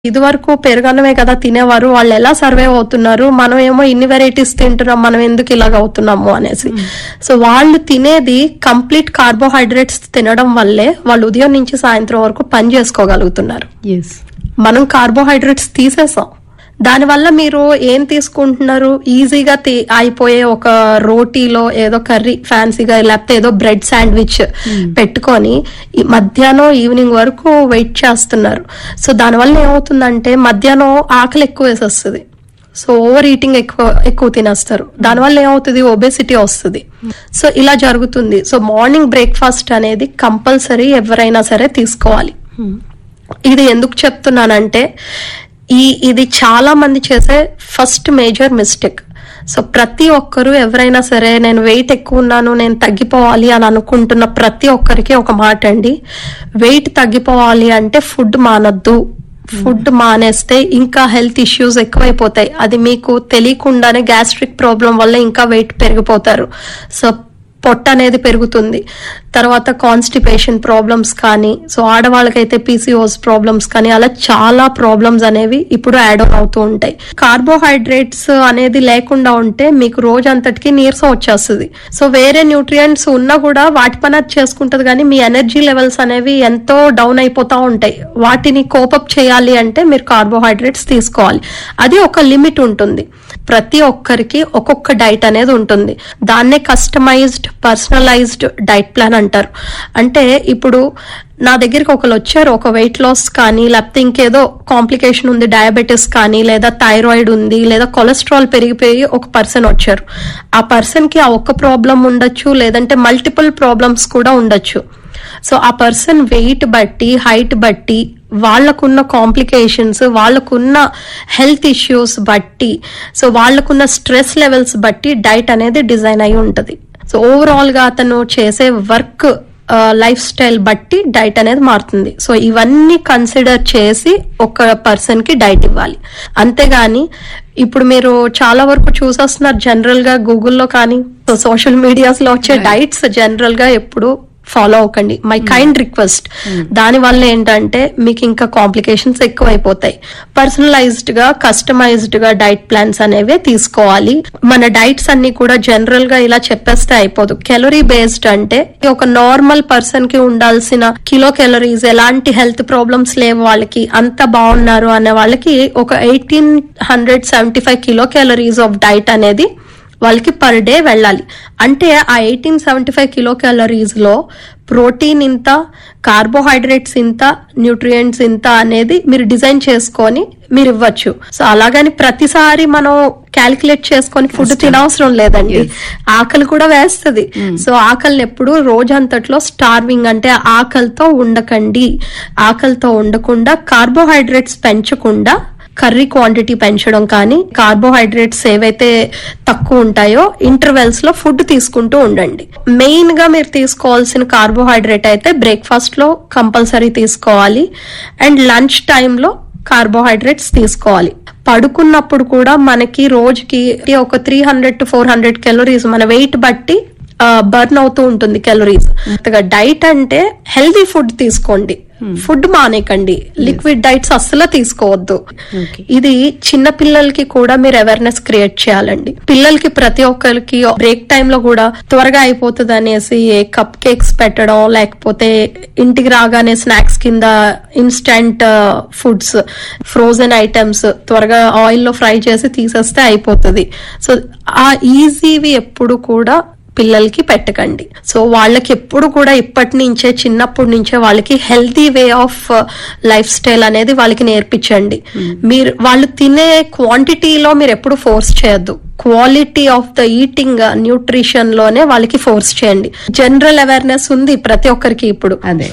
ఇది వరకు పెరుగన్నమే కదా తినేవారు వాళ్ళు ఎలా సర్వైవ్ అవుతున్నారు మనం ఏమో ఇన్ని వెరైటీస్ తింటున్నాం మనం ఎందుకు ఇలాగ అవుతున్నాము అనేసి సో వాళ్ళు తినేది కంప్లీట్ కార్బోహైడ్రేట్స్ తినడం వల్లే వాళ్ళు ఉదయం నుంచి సాయంత్రం వరకు పని చేసుకోగలుగుతున్నారు ఎస్ మనం కార్బోహైడ్రేట్స్ తీసేసాం దానివల్ల మీరు ఏం తీసుకుంటున్నారు ఈజీగా తి- అయిపోయే ఒక రోటీలో ఏదో కర్రీ ఫ్యాన్సీగా లేకపోతే ఏదో బ్రెడ్ శాండ్విచ్ పెట్టుకొని ఈ మధ్యాహ్నం ఈవినింగ్ వరకు వెయిట్ చేస్తున్నారు సో దానివల్ల ఏమవుతుందంటే మధ్యాహ్నం ఆకలి ఎక్కువ వేసేస్తుంది సో ఓవర్ ఈటింగ్ ఎక్కువ ఎక్కువ తినేస్తారు దానివల్ల ఏమవుతుంది ఒబేసిటీ వస్తుంది సో ఇలా జరుగుతుంది సో మార్నింగ్ బ్రేక్ఫాస్ట్ అనేది కంపల్సరీ ఎవరైనా సరే తీసుకోవాలి ఇది ఎందుకు చెప్తున్నానంటే ఈ ఇది చాలా మంది చేసే ఫస్ట్ మేజర్ మిస్టేక్ సో ప్రతి ఒక్కరు ఎవరైనా సరే నేను వెయిట్ ఎక్కువ ఉన్నాను నేను తగ్గిపోవాలి అని అనుకుంటున్న ప్రతి ఒక్కరికి ఒక మాట అండి వెయిట్ తగ్గిపోవాలి అంటే ఫుడ్ మానొద్దు ఫుడ్ మానేస్తే ఇంకా హెల్త్ ఇష్యూస్ ఎక్కువైపోతాయి అది మీకు తెలియకుండానే గ్యాస్ట్రిక్ ప్రాబ్లం వల్ల ఇంకా వెయిట్ పెరిగిపోతారు సో పొట్ట అనేది పెరుగుతుంది తర్వాత కాన్స్టిపేషన్ ప్రాబ్లమ్స్ కానీ సో ఆడవాళ్ళకైతే పీసీఓస్ ప్రాబ్లమ్స్ కానీ అలా చాలా ప్రాబ్లమ్స్ అనేవి ఇప్పుడు యాడ్ ఆన్ అవుతూ ఉంటాయి కార్బోహైడ్రేట్స్ అనేది లేకుండా ఉంటే మీకు రోజంతటికి నీరసం వచ్చేస్తుంది సో వేరే న్యూట్రియంట్స్ ఉన్నా కూడా వాటి పని అది చేసుకుంటది కానీ మీ ఎనర్జీ లెవెల్స్ అనేవి ఎంతో డౌన్ అయిపోతా ఉంటాయి వాటిని కోపప్ చేయాలి అంటే మీరు కార్బోహైడ్రేట్స్ తీసుకోవాలి అది ఒక లిమిట్ ఉంటుంది ప్రతి ఒక్కరికి ఒక్కొక్క డైట్ అనేది ఉంటుంది దాన్నే కస్టమైజ్డ్ పర్సనలైజ్డ్ డైట్ ప్లాన్ అంటారు అంటే ఇప్పుడు నా దగ్గరికి ఒకరు వచ్చారు ఒక వెయిట్ లాస్ కానీ లేకపోతే ఇంకేదో కాంప్లికేషన్ ఉంది డయాబెటీస్ కానీ లేదా థైరాయిడ్ ఉంది లేదా కొలెస్ట్రాల్ పెరిగిపోయి ఒక పర్సన్ వచ్చారు ఆ పర్సన్ కి ఆ ఒక్క ప్రాబ్లం ఉండొచ్చు లేదంటే మల్టిపుల్ ప్రాబ్లమ్స్ కూడా ఉండొచ్చు సో ఆ పర్సన్ వెయిట్ బట్టి హైట్ బట్టి వాళ్ళకున్న కాంప్లికేషన్స్ వాళ్ళకున్న హెల్త్ ఇష్యూస్ బట్టి సో వాళ్ళకున్న స్ట్రెస్ లెవెల్స్ బట్టి డైట్ అనేది డిజైన్ అయి ఉంటది సో ఓవరాల్ గా అతను చేసే వర్క్ లైఫ్ స్టైల్ బట్టి డైట్ అనేది మారుతుంది సో ఇవన్నీ కన్సిడర్ చేసి ఒక పర్సన్ కి డైట్ ఇవ్వాలి అంతేగాని ఇప్పుడు మీరు చాలా వరకు చూసేస్తున్నారు జనరల్ గా గూగుల్లో కానీ సోషల్ మీడియాస్ లో వచ్చే డైట్స్ జనరల్ గా ఎప్పుడు ఫాలో అవ్వకండి మై కైండ్ రిక్వెస్ట్ దాని వల్ల ఏంటంటే మీకు ఇంకా కాంప్లికేషన్స్ ఎక్కువ అయిపోతాయి పర్సనలైజ్డ్ గా కస్టమైజ్డ్ గా డైట్ ప్లాన్స్ అనేవి తీసుకోవాలి మన డైట్స్ అన్ని కూడా జనరల్ గా ఇలా చెప్పేస్తే అయిపోదు కెలరీ బేస్డ్ అంటే ఒక నార్మల్ పర్సన్ కి ఉండాల్సిన కిలో కెలరీస్ ఎలాంటి హెల్త్ ప్రాబ్లమ్స్ లేవు వాళ్ళకి అంత బాగున్నారు అనే వాళ్ళకి ఒక eighteen hundred seventy five kilocalories of diet అనేది వాళ్ళకి పర్ డే వెళ్ళాలి అంటే ఆ eighteen seventy five kilocalories లో ప్రోటీన్ ఇంత కార్బోహైడ్రేట్స్ ఇంత న్యూట్రియంట్స్ ఇంత అనేది మీరు డిజైన్ చేసుకొని మీరు ఇవ్వచ్చు సో అలాగని ప్రతిసారి మనం క్యాలిక్యులేట్ చేసుకొని ఫుడ్ తినవసరం లేదండి ఆకలి కూడా వేస్తుంది సో ఆకలిని ఎప్పుడు రోజంతట్లో స్టార్వింగ్ అంటే ఆకలితో ఉండకండి ఆకలితో ఉండకుండా కార్బోహైడ్రేట్స్ పెంచకుండా కర్రీ క్వాంటిటీ పెంచడం కానీ కార్బోహైడ్రేట్స్ ఏవైతే తక్కువ ఉంటాయో ఇంటర్వెల్స్ లో ఫుడ్ తీసుకుంటూ ఉండండి మెయిన్ గా మీరు తీసుకోవాల్సిన కార్బోహైడ్రేట్ అయితే బ్రేక్ఫాస్ట్ లో కంపల్సరీ తీసుకోవాలి అండ్ లంచ్ టైంలో కార్బోహైడ్రేట్స్ తీసుకోవాలి పడుకున్నప్పుడు కూడా మనకి రోజుకి ఒక three hundred to four hundred calories మన వెయిట్ బట్టి బర్న్ అవుతూ ఉంటుంది కెలోరీస్ డైట్ అంటే హెల్దీ ఫుడ్ తీసుకోండి ఫుడ్ మానేకండి లిక్విడ్ డైట్స్ అస్సలు తీసుకోవద్దు Okay. ఇది చిన్న పిల్లలకి కూడా మీరు అవేర్నెస్ క్రియేట్ చేయాలండి పిల్లలకి ప్రతి ఒక్కరికి బ్రేక్ టైం లో కూడా త్వరగా అయిపోతుంది అనేసి కప్ కేక్స్ పెట్టడం లేకపోతే ఇంటికి రాగానే స్నాక్స్ కింద ఇన్స్టంట్ ఫుడ్స్ ఫ్రోజన్ ఐటమ్స్ త్వరగా ఆయిల్ లో ఫ్రై చేసి తీసేస్తే అయిపోతుంది సో ఆ ఈజీవి ఎప్పుడు కూడా పిల్లలకి పెట్టకండి సో వాళ్ళకి ఎప్పుడు కూడా ఇప్పటి నుంచే చిన్నప్పటి నుంచే వాళ్ళకి healthy way of lifestyle అనేది వాళ్ళకి నేర్పించండి మీరు వాళ్ళు తినే క్వాంటిటీలో మీరు ఎప్పుడు ఫోర్స్ చేయొద్దు quality of the eating nutrition లోనే వాళ్ళకి ఫోర్స్ చేయండి జనరల్ అవేర్నెస్ ఉంది ప్రతి ఒక్కరికి ఇప్పుడు అదే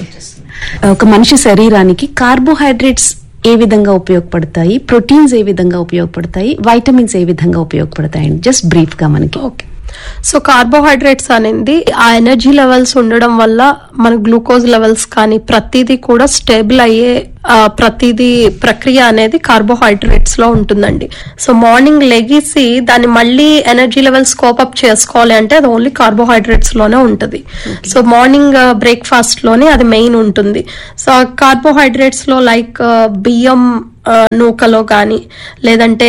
ఒక మనిషి శరీరానికి కార్బోహైడ్రేట్స్ ఏ విధంగా ఉపయోగపడతాయి ప్రోటీన్స్ ఏ విధంగా ఉపయోగపడతాయి వైటమిన్స్ ఏ విధంగా ఉపయోగపడతాయి జస్ట్ బ్రీఫ్ గా మనకి ఓకే సో కార్బోహైడ్రేట్స్ అనేది ఆ ఎనర్జీ లెవెల్స్ ఉండడం వల్ల మన గ్లూకోజ్ లెవెల్స్ కానీ ప్రతిదీ కూడా స్టేబుల్ అయ్యే ఆ, ప్రతిదీ ప్రక్రియ అనేది కార్బోహైడ్రేట్స్ లో ఉంటుందండి సో మార్నింగ్ లెగిసి దాన్ని మళ్ళీ ఎనర్జీ లెవెల్స్ కోపప్ చేసుకోవాలి అంటే అది ఓన్లీ కార్బోహైడ్రేట్స్ లోనే ఉంటుంది సో మార్నింగ్ బ్రేక్ఫాస్ట్ లోనే అది మెయిన్ ఉంటుంది సో కార్బోహైడ్రేట్స్ లో లైక్ బియ్యం ఆ, నూకలో గాని లేదంటే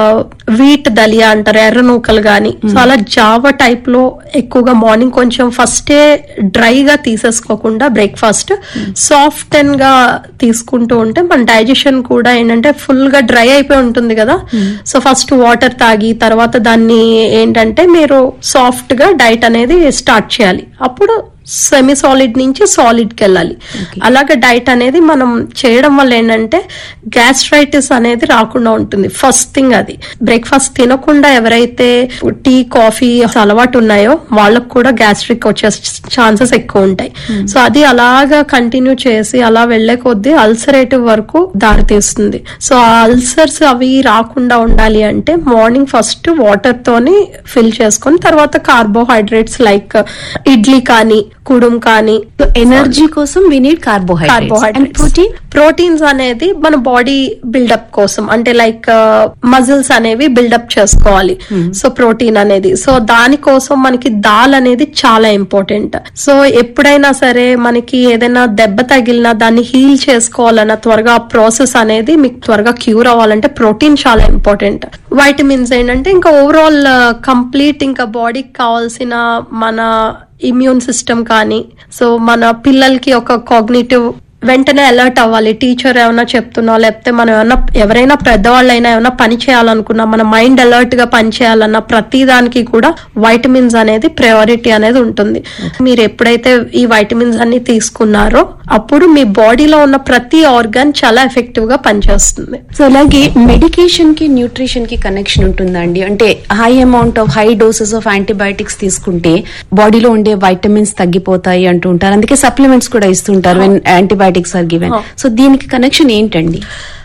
వీట్ దలియా అంటారు ఎర్ర నూకలు గాని సో అలా జావ టైప్ లో ఎక్కువగా మార్నింగ్ కొంచెం ఫస్టే డ్రైగా తీసేసుకోకుండా బ్రేక్ఫాస్ట్ సాఫ్ట్ అండ్ గా తీసుకుంటూ ఉంటే మన డైజెషన్ కూడా ఏంటంటే ఫుల్ గా డ్రై అయిపోయి ఉంటుంది కదా సో ఫస్ట్ వాటర్ తాగి తర్వాత దాన్ని ఏంటంటే మీరు సాఫ్ట్ గా డైట్ అనేది స్టార్ట్ చేయాలి అప్పుడు సెమీ సాలిడ్ నుంచి సాలిడ్ కి వెళ్ళాలి అలాగే డైట్ అనేది మనం చేయడం వల్ల ఏంటంటే గ్యాస్ట్రైటిస్ అనేది రాకుండా ఉంటుంది ఫస్ట్ థింగ్ అది బ్రేక్ఫాస్ట్ తినకుండా ఎవరైతే టీ కాఫీ అలవాటు ఉన్నాయో వాళ్ళకు కూడా గ్యాస్ట్రిక్ వచ్చే ఛాన్సెస్ ఎక్కువ ఉంటాయి సో అది అలాగా కంటిన్యూ చేసి అలా వెళ్లే కొద్దీ అల్సరేటివ్ వరకు దారితీస్తుంది సో ఆ అల్సర్స్ అవి రాకుండా ఉండాలి అంటే మార్నింగ్ ఫస్ట్ వాటర్ తోని ఫిల్ చేసుకొని తర్వాత కార్బోహైడ్రేట్స్ లైక్ ఇడ్లీ కానీ కుడుం కానీ ఎనర్జీ కోసం we need carbohydrates and carbohydrates protein proteins అనేది మన బాడీ బిల్డప్ కోసం అంటే లైక్ మజిల్స్ అనేవి బిల్డప్ చేసుకోవాలి సో ప్రోటీన్ అనేది సో దానికోసం మనకి దాల్ అనేది చాలా ఇంపార్టెంట్ సో ఎప్పుడైనా సరే మనకి ఏదైనా దెబ్బ తగిలినా దాన్ని హీల్ చేసుకోవాలన్న త్వరగా ప్రాసెస్ అనేది మీకు త్వరగా క్యూర్ అవ్వాలంటే ప్రోటీన్ చాలా ఇంపార్టెంట్ వైటమిన్స్ ఏంటంటే ఇంకా ఓవరాల్ కంప్లీట్ ఇంకా బాడీకి కావాల్సిన మన ఇమ్యూన్ సిస్టమ్ కానీ సో మన పిల్లలకి ఒక కాగ్నేటివ్ వెంటనే అలర్ట్ అవ్వాలి టీచర్ ఏమైనా చెప్తున్నా లేకపోతే మనం ఏమైనా ఎవరైనా పెద్దవాళ్ళైనా ఏమైనా పని చేయాలనుకున్నా మన మైండ్ అలర్ట్ గా పని చేయాలన్న ప్రతి దానికి కూడా వైటమిన్స్ అనేది ప్రయారిటీ అనేది ఉంటుంది మీరు ఎప్పుడైతే ఈ వైటమిన్స్ అన్ని తీసుకున్నారో అప్పుడు మీ బాడీలో ఉన్న ప్రతి ఆర్గాన్ చాలా ఎఫెక్టివ్ గా పనిచేస్తుంది సో అలాగే మెడికేషన్ కి న్యూట్రిషన్ కి కనెక్షన్ ఉంటుందా అండి అంటే high amount of high doses of antibiotics తీసుకుంటే బాడీలో ఉండే వైటమిన్స్ తగ్గిపోతాయి అంటూ ఉంటారు అందుకే సప్లిమెంట్స్ కూడా ఇస్తుంటారు when antibiotics are given Oh. So దీనికి కనెక్షన్ ఏంటండి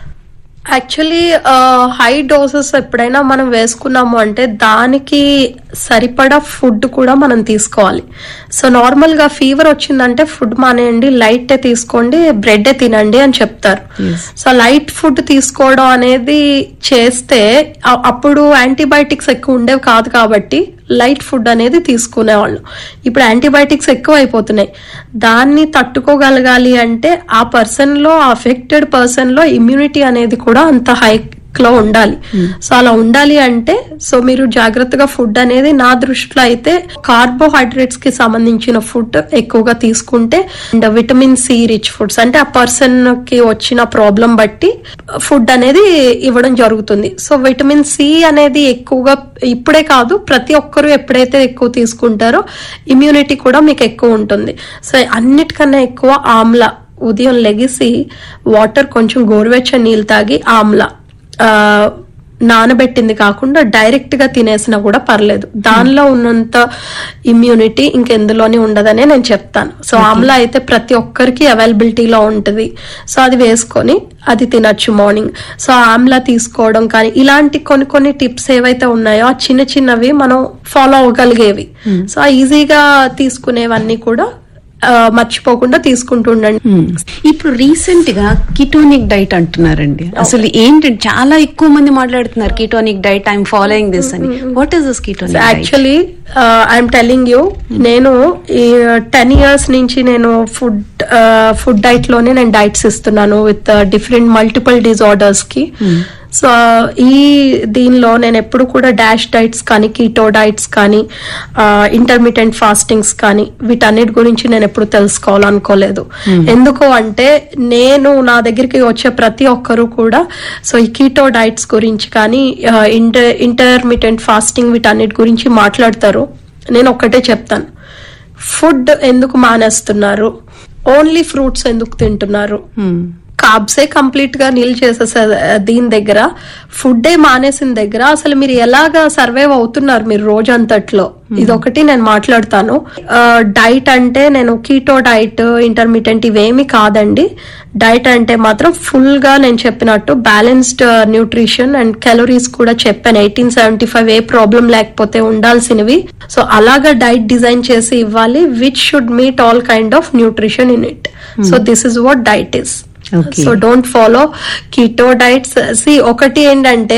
యాక్చువల్లీ హై డోసెస్ ఎప్పుడైనా మనం వేసుకున్నాము అంటే దానికి సరిపడా ఫుడ్ కూడా మనం తీసుకోవాలి సో నార్మల్ గా ఫీవర్ వచ్చిందంటే ఫుడ్ మానేయండి లైట్ తీసుకోండి బ్రెడ్ తినండి అని చెప్తారు Yes. సో లైట్ ఫుడ్ తీసుకోవడం అనేది చేస్తే అ- అప్పుడు యాంటీబయాటిక్స్ ఎక్కువ ఉండేవి కాదు కాబట్టి లైట్ ఫుడ్ అనేది తీసుకునేవాళ్ళు ఇప్పుడు యాంటీబయాటిక్స్ ఎక్కువ అయిపోతున్నాయి దాన్ని తట్టుకోగలగాలి అంటే ఆ పర్సన్ లో అఫెక్టెడ్ పర్సన్ లో ఇమ్యూనిటీ అనేది కూడా అంత హై లో ఉండాలి సో అలా ఉండాలి అంటే సో మీరు జాగ్రత్తగా ఫుడ్ అనేది నా దృష్టిలో అయితే కార్బోహైడ్రేట్స్ కి సంబంధించిన ఫుడ్ ఎక్కువగా తీసుకుంటే and vitamin C rich foods అంటే ఆ పర్సన్ కి వచ్చిన ప్రాబ్లం బట్టి ఫుడ్ అనేది ఇవ్వడం జరుగుతుంది సో విటమిన్ సి అనేది ఎక్కువగా ఇప్పుడే కాదు ప్రతి ఒక్కరూ ఎప్పుడైతే ఎక్కువ తీసుకుంటారో ఇమ్యూనిటీ కూడా మీకు ఎక్కువ ఉంటుంది సో అన్నిటికన్నా ఎక్కువ ఆమ్ల ఉదయం లెగిసి వాటర్ కొంచెం గోరువెచ్చని నీళ్ళు తాగి ఆమ్ల ఆ, నానబెట్టింది కాకుండా డైరెక్ట్ గా తినేసినా కూడా పర్లేదు దానిలో ఉన్నంత ఇమ్యూనిటీ ఇంకెందులోని ఉండదనే నేను చెప్తాను సో ఆమ్లా అయితే ప్రతి ఒక్కరికి అవైలబిలిటీలో ఉంటుంది సో అది వేసుకొని అది తినచ్చు మార్నింగ్ సో ఆమ్లా తీసుకోవడం కానీ ఇలాంటి కొన్ని కొన్ని టిప్స్ ఏవైతే ఉన్నాయో ఆ చిన్న చిన్నవి మనం ఫాలో అవ్వగలిగేవి సో ఆ ఈజీగా తీసుకునేవన్నీ కూడా ఆ, మర్చిపోకుండా తీసుకుంటూ ఉండండి Hmm. ఇప్పుడు రీసెంట్ గా కిటోనిక్ డైట్ అంటున్నారండి అసలు ఏంటంటే చాలా ఎక్కువ మంది మాట్లాడుతున్నారు ketonic diet I'm following this అని what is this ketonic diet actually I'm telling you నేను ఈ టెన్ ఇయర్స్ నుంచి నేను ఫుడ్ ఫుడ్ డైట్ లోనే నేను డైట్స్ ఇస్తున్నాను విత్ డిఫరెంట్ మల్టిపుల్ డిజార్డర్స్ కి సో ఈ దీనిలో నేను ఎప్పుడు కూడా డాష్ డైట్స్ కానీ కీటో డైట్స్ కానీ ఇంటర్మీడియట్ ఫాస్టింగ్స్ కానీ వీటన్నిటి గురించి నేను ఎప్పుడు తెలుసుకోవాలనుకోలేదు ఎందుకు అంటే నేను నా దగ్గరికి వచ్చే ప్రతి ఒక్కరు కూడా సో ఈ కీటో డైట్స్ గురించి కానీ ఇంటర్ ఇంటర్మీడియట్ ఫాస్టింగ్ వీటన్నిటి గురించి మాట్లాడతారు నేను ఒక్కటే చెప్తాను ఫుడ్ ఎందుకు మానేస్తున్నారు ఓన్లీ ఫ్రూట్స్ ఎందుకు తింటున్నారు కార్బ్సే కంప్లీట్ గా నీల్ చేసేసే దీని దగ్గర ఫుడ్ మానేసిన దగ్గర అసలు మీరు ఎలాగా సర్వైవ్ అవుతున్నారు మీరు రోజంతట్లో ఇదొకటి నేను మాట్లాడతాను డైట్ అంటే నేను కీటో డైట్ ఇంటర్మీడియట్ ఇవేమి కాదండి డైట్ అంటే మాత్రం ఫుల్ గా నేను చెప్పినట్టు బ్యాలెన్స్డ్ న్యూట్రిషన్ అండ్ క్యాలరీస్ కూడా చెప్పాను ఎయిటీన్ సెవెంటీ ఫైవ్ ఏ ప్రాబ్లం లేకపోతే ఉండాల్సినవి సో అలాగా డైట్ డిజైన్ చేసి ఇవ్వాలి which should meet all kind of nutrition in it so this is what diet is Okay. So don't follow keto diets see ఒకటి ఏంటంటే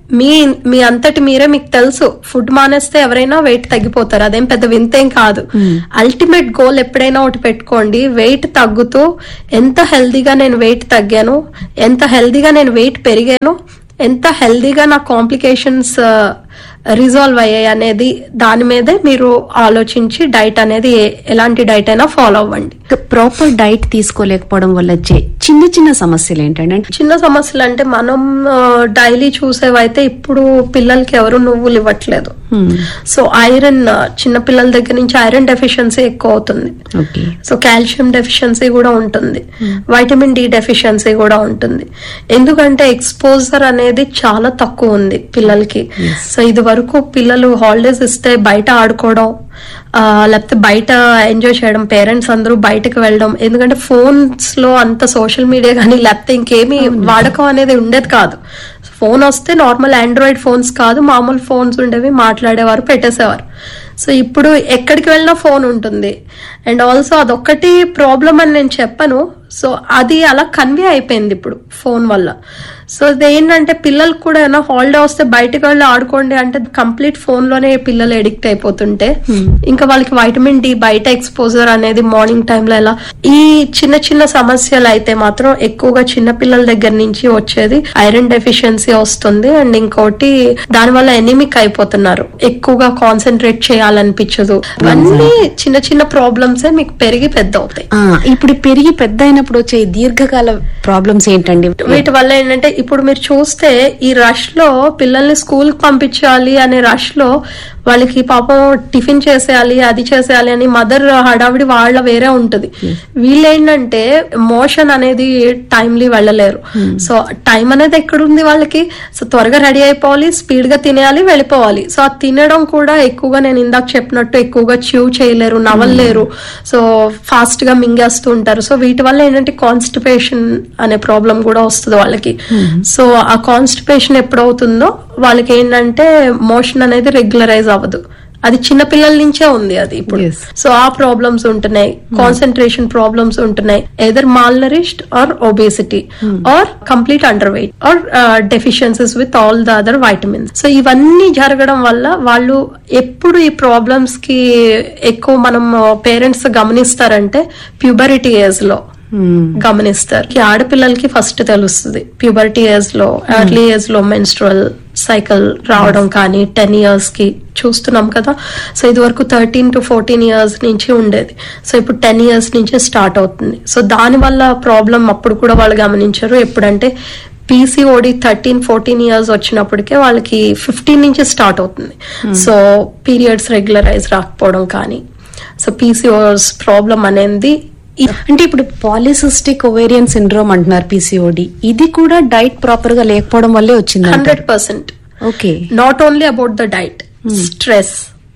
మీ మీ అంతటి మీరే మీకు తెలుసు ఫుడ్ మానేస్తే ఎవరైనా వెయిట్ తగ్గిపోతారు అదేం పెద్ద వింతేం కాదు అల్టిమేట్ గోల్ ఎప్పుడైనా ఒకటి పెట్టుకోండి వెయిట్ తగ్గుతూ ఎంత హెల్దీగా నేను వెయిట్ తగ్గాను ఎంత హెల్దీగా నేను వెయిట్ పెరిగాను ఎంత హెల్దీగా నా కాంప్లికేషన్స్ రిజాల్వ్ అయ్యాయి అనేది దాని మీదే మీరు ఆలోచించి డైట్ అనేది ఏ- ఎలాంటి డైట్ అయినా ఫాలో అవ్వండి ప్రాపర్ డైట్ తీసుకోలేకపోవడం వల్ల వచ్చే చిన్న చిన్న సమస్యలు ఏంటంటే అంటే చిన్న సమస్యలు అంటే మనం డైలీ చూసేవైతే ఇప్పుడు పిల్లలకి ఎవరు నువ్వులు ఇవ్వట్లేదు Hmm. సో ఐరన్ చిన్న పిల్లల దగ్గర నుంచి ఐరన్ డెఫిషియన్సీ ఎక్కువ అవుతుంది ఓకే సో కాల్షియం డెఫిషియన్సీ కూడా ఉంటుంది వైటమిన్ డి డెఫిషియన్సీ కూడా ఉంటుంది ఎందుకంటే ఎక్స్పోజర్ అనేది చాలా తక్కువ ఉంది పిల్లలకి సో ఇది వరకు పిల్లలు హాలిడేస్ ఇస్తే బయట ఆడుకోవడం ఆ, లేకపోతే బయట ఎంజాయ్ చేయడం పేరెంట్స్ అందరూ బయటకు వెళ్ళడం ఎందుకంటే ఫోన్స్ లో అంత సోషల్ మీడియా కానీ లేకపోతే ఇంకేమీ వాడకం అనేది ఉండేది కాదు ఫోన్ వస్తే నార్మల్ ఆండ్రాయిడ్ ఫోన్స్ కాదు మామూలు ఫోన్స్ ఉండేవి మాట్లాడేవారు పెట్టేసేవారు సో ఇప్పుడు ఎక్కడికి వెళ్ళినా ఫోన్ ఉంటుంది అండ్ ఆల్సో అదొక్కటి ప్రాబ్లం అని నేను చెప్పను సో అది అలా కన్వే అయిపోయింది ఇప్పుడు ఫోన్ వల్ల సో ఇది ఏంటంటే పిల్లలకు కూడా ఏమైనా హాలిడే వస్తే బయటకు వెళ్ళి ఆడుకోండి అంటే కంప్లీట్ ఫోన్ లోనే పిల్లలు ఎడిక్ట్ అయిపోతుంటే ఇంకా వాళ్ళకి వైటమిన్ డి బయట ఎక్స్పోజర్ అనేది మార్నింగ్ టైంలో ఎలా ఈ చిన్న చిన్న సమస్యలు అయితే మాత్రం ఎక్కువగా చిన్న పిల్లల దగ్గర నుంచి వచ్చేది ఐరన్ డెఫిషియన్సీ వస్తుంది అండ్ ఇంకోటి దానివల్ల ఎనిమిక్ అయిపోతున్నారు ఎక్కువగా కాన్సన్ట్రేట్ చేయాలనిపించదు ఇవన్నీ చిన్న చిన్న ప్రాబ్లమ్స్ మీకు పెరిగి పెద్ద అవుతాయి ఆ, ఇప్పుడు పెరిగి పెద్ద అయినప్పుడు వచ్చే ఈ దీర్ఘకాల ప్రాబ్లమ్స్ ఏంటండి వీటి వల్ల ఏంటంటే ఇప్పుడు మీరు చూస్తే ఈ రష్ లో పిల్లల్ని స్కూల్ కి పంపించాలి అనే రష్ లో వాళ్ళకి పాపం టిఫిన్ చేసేయాలి అది చేసేయాలి అని మదర్ హడావిడి వాళ్ళ వేరే ఉంటది వీళ్ళు ఏంటంటే మోషన్ అనేది టైమ్లీ వెళ్ళలేరు సో టైం అనేది ఎక్కడుంది వాళ్ళకి సో త్వరగా రెడీ అయిపోవాలి స్పీడ్ గా తినేయాలి వెళ్ళిపోవాలి సో ఆ తినడం కూడా ఎక్కువగా నేను ఇందాక చెప్పినట్టు ఎక్కువగా చ్యూ చేయలేరు నవలలేరు సో ఫాస్ట్ గా మింగేస్తూ ఉంటారు సో వీటి వల్ల ఏంటంటే కాన్స్టిపేషన్ అనే ప్రాబ్లం కూడా వస్తుంది వాళ్ళకి సో ఆ కాన్స్టిపేషన్ ఎప్పుడవుతుందో వాళ్ళకి ఏంటంటే మోషన్ అనేది రెగ్యులరైజ్ అవ్వదు అది చిన్న పిల్లల నుంచే ఉంది అది ఇప్పుడు Yes. సో ఆ ప్రాబ్లమ్స్ ఉంటున్నాయి కాన్సన్ట్రేషన్ ప్రాబ్లమ్స్ ఉంటున్నాయి either malnourished or obesity or complete underweight or deficiencies with all the other vitamins so ఇవన్నీ జరగడం వల్ల వాళ్ళు ఎప్పుడు ఈ ప్రాబ్లమ్స్ కి ఎక్కువ మనం పేరెంట్స్ గమనిస్తారంటే ప్యూబరిటీ ఏజ్ లో గమనిస్తారు ఈ ఆడపిల్లలకి ఫస్ట్ తెలుస్తుంది ప్యూబర్టీ ఏజ్ లో ఎర్లీ ఏజ్ లో మెన్స్ట్రల్ సైకిల్ రావడం కానీ టెన్ ఇయర్స్ కి చూస్తున్నాం కదా సో ఇది వరకు థర్టీన్ టు ఫోర్టీన్ ఇయర్స్ నుంచి ఉండేది సో ఇప్పుడు టెన్ ఇయర్స్ నుంచే స్టార్ట్ అవుతుంది సో దాని వల్ల ప్రాబ్లం అప్పుడు కూడా వాళ్ళు గమనించారు ఎప్పుడంటే పీసీఓడి థర్టీన్ ఫోర్టీన్ ఇయర్స్ వచ్చినప్పటికే వాళ్ళకి ఫిఫ్టీన్ నుంచి స్టార్ట్ అవుతుంది సో పీరియడ్స్ రెగ్యులరైజ్ రాకపోవడం కానీ సో పీసీఓస్ ప్రాబ్లం అనేది అంటే ఇప్పుడు పాలిసిస్టిక్ ఒవేరియన్ సిండ్రోమ్ అంటున్నారు పిసిఓడి ఇది కూడా డైట్ ప్రాపర్ గా లేకపోవడం వల్లే వచ్చింది hundred percent okay not only about the diet stress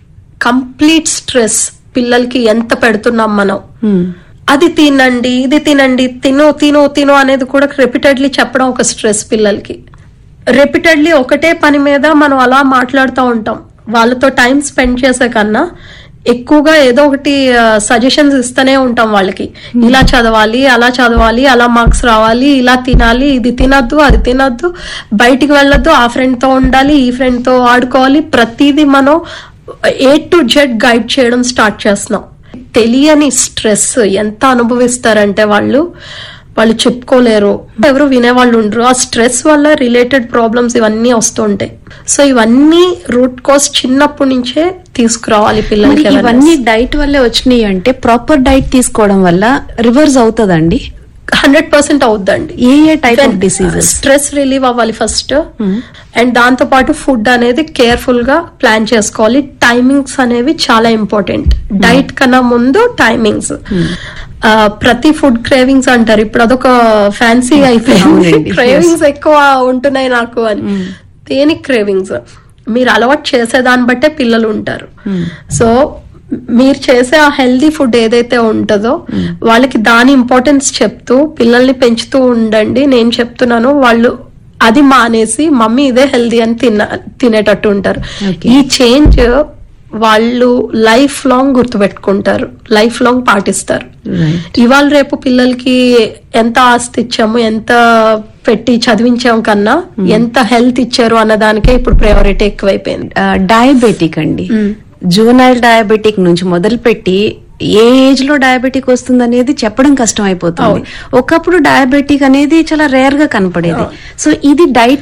complete stress పిల్లలకి ఎంత పెడుతున్నాం మనం అది తినండి ఇది తినండి తిను తిను తిను అనేది కూడా రిపీటెడ్లీ చెప్పడం ఒక స్ట్రెస్ పిల్లలకి రిపీటెడ్లీ ఒకటే పని మీద మనం అలా మాట్లాడుతూ ఉంటాం వాళ్ళతో టైం స్పెండ్ చేసే కన్నా ఎక్కువగా ఏదో ఒకటి సజెషన్స్ ఇస్తూనే ఉంటాం వాళ్ళకి ఇలా చదవాలి అలా చదవాలి అలా మార్క్స్ రావాలి ఇలా తినాలి ఇది తినద్దు అది తినద్దు బయటికి వెళ్ళొద్దు ఆ ఫ్రెండ్ తో ఉండాలి ఈ ఫ్రెండ్ తో ఆడుకోవాలి ప్రతిదీ మనం ఏ టు జెడ్ గైడ్ చేయడం స్టార్ట్ చేస్తున్నాం తెలియని స్ట్రెస్ ఎంత అనుభవిస్తారంటే వాళ్ళు వాళ్ళు చెప్పుకోలేరు ఎవరు వినేవాళ్ళు ఉండరు ఆ స్ట్రెస్ వల్ల రిలేటెడ్ ప్రాబ్లమ్స్ ఇవన్నీ వస్తుంటాయి సో ఇవన్నీ రూట్ కాజ్ చిన్నప్పటి నుంచే తీసుకురావాలి మరి పిల్లలకి ఇవన్నీ డైట్ వల్లే వచ్చినాయి అంటే ప్రాపర్ డైట్ తీసుకోవడం వల్ల రివర్స్ అవుతుందండి హండ్రెడ్ పర్సెంట్ అవుద్దండి ఏ ఏ type of diseases stress relieve అవ్వాలి ఫస్ట్ అండ్ దాంతో పాటు ఫుడ్ అనేది కేర్ఫుల్ గా ప్లాన్ చేసుకోవాలి టైమింగ్స్ అనేవి చాలా ఇంపార్టెంట్ డైట్ కన్నా ముందు టైమింగ్స్ ప్రతి ఫుడ్ క్రేవింగ్స్ అంటారు ఇప్పుడు అదొక ఫ్యాన్సీ అయిపోయింది అవునండి, క్రేవింగ్స్ ఎక్కువ ఉంటున్నాయి నాకు అని దేనికి క్రేవింగ్స్ మీరు అలవాటు చేసేదాన్ని బట్టే పిల్లలు ఉంటారు సో మీరు చేసే ఆ హెల్దీ ఫుడ్ ఏదైతే ఉంటుందో వాళ్ళకి దాని ఇంపార్టెన్స్ చెప్తూ పిల్లల్ని పెంచుతూ ఉండండి నేను చెప్తున్నాను వాళ్ళు అది మానేసి మమ్మీ ఇదే హెల్దీ అని తిన్న తినేటట్టు ఉంటారు Okay. ఈ చేంజ్ వాళ్ళు లైఫ్ లాంగ్ గుర్తుపెట్టుకుంటారు లైఫ్ లాంగ్ పాటిస్తారు రైట్ ఇవాళ రేపు పిల్లలకి ఎంత ఆస్తి ఇచ్చాము ఎంత పెట్టి చదివించాం కన్నా ఎంత హెల్త్ ఇచ్చారు అన్న దానికే ఇప్పుడు ప్రయారిటీ ఎక్కువైపోయింది డయాబెటిక్ అండి జూనైల్ డయాబెటిక్ నుంచి మొదలుపెట్టి ఏ ఏజ్ లో డయాబెటిక్ వస్తుంది అనేది చెప్పడం కష్టం అయిపోతుంది ఒకప్పుడు డయాబెటిక్ అనేది చాలా రేర్ గా కనపడేది సో ఇది డైట్